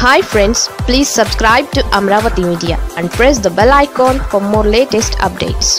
hi friends please subscribe to Amaravati media and press the bell icon for more latest updates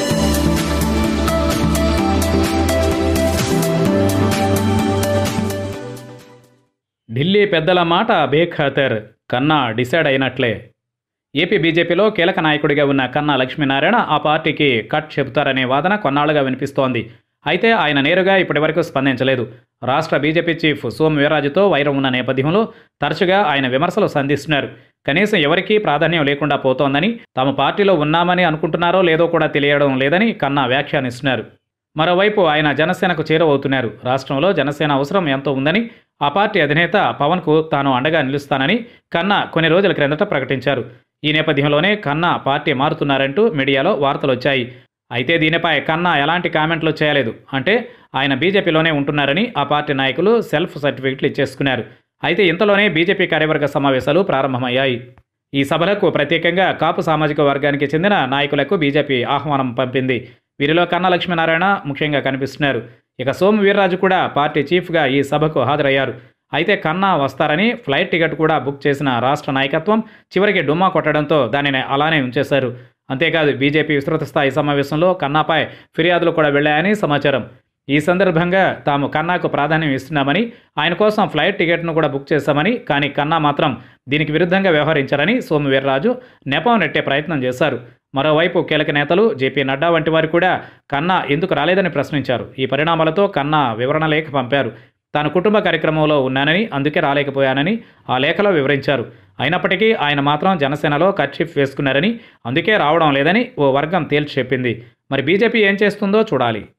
Delhi పెద్దల మాట బేఖాతర్ కన్నా decide అయినట్లే AP బీజేపీలో కీలక నాయకుడిగా ఉన్న కన్నా లక్ష్మీనారాయణ ఆ పార్టీకి కట్ చెబుతారనే వాదన కొన్నాళ్లుగా వినిపిస్తోంది అయితే ఆయన నేరుగా ఇప్పటివరకు స్పందించలేదు రాష్ట్ర బీజేపీ చీఫ్ సోమ్ వీర్రాజుతో వైరం ఉన్న నేపథ్యంలో తరచుగా ఆయన విమర్శలు సంధిస్తున్నారు కనీసం ఎవరికీ ప్రాధాన్యం లేకుండా పోతోందని తాము పార్టీలో ఉన్నామని అనుకుంటున్నారో లేదో కూడా తెలియడం లేదని కన్నా వ్యాఖ్యానిస్తున్నారు మరోవైపు ఆయన జనసేనకు చేరువవుతున్నారు రాష్ట్రంలో జనసేన అవసరం ఎంతో ఉందని ఆ పార్టీ అధినేత పవన్కు తాను అండగా నిలుస్తానని కన్నా కొన్ని రోజుల క్రిందట ప్రకటించారు ఈ నేపథ్యంలోనే కన్నా పార్టీ మారుతున్నారంటూ మీడియాలో వార్తలు వచ్చాయి అయితే దీనిపై కన్నా ఎలాంటి కామెంట్లు చేయలేదు అంటే ఆయన బీజేపీలోనే ఉంటున్నారని ఆ పార్టీ నాయకులు సెల్ఫ్ సర్టిఫికెట్లు ఇచ్చేసుకున్నారు అయితే ఇంతలోనే బీజేపీ కార్యవర్గ సమావేశాలు ప్రారంభమయ్యాయి ఈ సభలకు ప్రత్యేకంగా కాపు సామాజిక వర్గానికి చెందిన నాయకులకు బీజేపీ ఆహ్వానం పంపింది వీరిలో కన్నా లక్ష్మీనారాయణ ముఖ్యంగా కనిపిస్తున్నారు ఇక సోము వీర్రాజు కూడా పార్టీ చీఫ్గా ఈ సభకు హాజరయ్యారు అయితే కన్నా వస్తారని ఫ్లైట్ టికెట్ కూడా బుక్ చేసిన రాష్ట్ర నాయకత్వం చివరికి డుమ్మా కొట్టడంతో దానిని అలానే ఉంచేశారు అంతేకాదు బీజేపీ విస్తృత స్థాయి సమావేశంలో కన్నాపై ఫిర్యాదులు కూడా వెళ్లాయని సమాచారం ఈ సందర్భంగా తాము కన్నాకు ప్రాధాన్యం ఇస్తున్నామని ఆయన కోసం ఫ్లైట్ టికెట్ను కూడా బుక్ చేశామని కానీ కన్నా మాత్రం దీనికి విరుద్ధంగా వ్యవహరించారని సోము వీర్రాజు నెపం నెట్టే ప్రయత్నం చేశారు మరోవైపు కీలక నేతలు జేపీ నడ్డా వంటి వారు కూడా కన్నా ఎందుకు రాలేదని ప్రశ్నించారు ఈ పరిణామాలతో కన్నా వివరణ లేఖ పంపారు తాను కుటుంబ కార్యక్రమంలో ఉన్నానని అందుకే రాలేకపోయానని ఆ లేఖలో వివరించారు అయినప్పటికీ ఆయన మాత్రం జనసేనలో కర్చీఫ్ వేసుకున్నారని అందుకే రావడం లేదని ఓ వర్గం తేల్చి చెప్పింది మరి బీజేపీ ఏం చేస్తుందో చూడాలి